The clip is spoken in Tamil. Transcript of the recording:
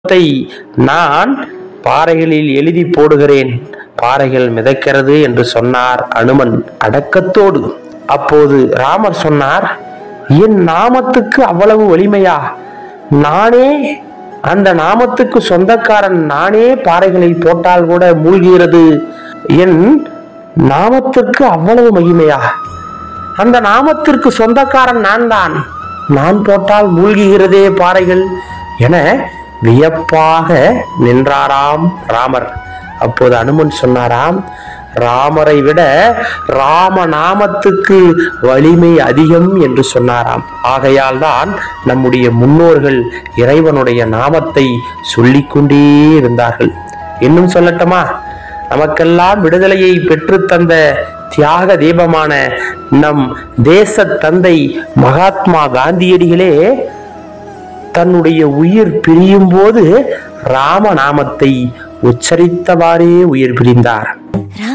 நாமத்தை நான் பாறைகளில் எழுதி போடுகிறேன் பாறைகள் மிதக்கிறது என்று சொன்னார் அனுமன் அடக்கத்தோடு அப்போது ராமர் சொன்னார் என் நாமத்துக்கு அவ்வளவு வலிமையா நானே அந்த நாமத்துக்கு சொந்தக்காரன் நானே பாறைகளில் போட்டால் கூட மூழ்கிறது என் நாமத்துக்கு அவ்வளவு மகிமையா அந்த நாமத்திற்கு சொந்தக்காரன் நான் தான் நான் போட்டால் மூழ்குகிறதே பாறைகள் என வியப்பாக நின்றாராம் ராமர் அப்போது அனுமன் சொன்னாராம் ராமரை விட ராம நாமத்துக்கு வலிமை அதிகம் என்று சொன்னாராம் ஆகையால் தான் நம்முடைய முன்னோர்கள் இறைவனுடைய நாமத்தை சொல்லிக்கொண்டே இருந்தார்கள் இன்னும் சொல்லட்டுமா நமக்கெல்லாம் விடுதலையை பெற்றுத் தந்த தியாக தீபமான நம் தேச தந்தை மகாத்மா காந்தியடிகளே தன்னுடைய உயிர் பிரியும் போது ராமநாமத்தை உச்சரித்தவாறே உயிர் பிரிந்தார்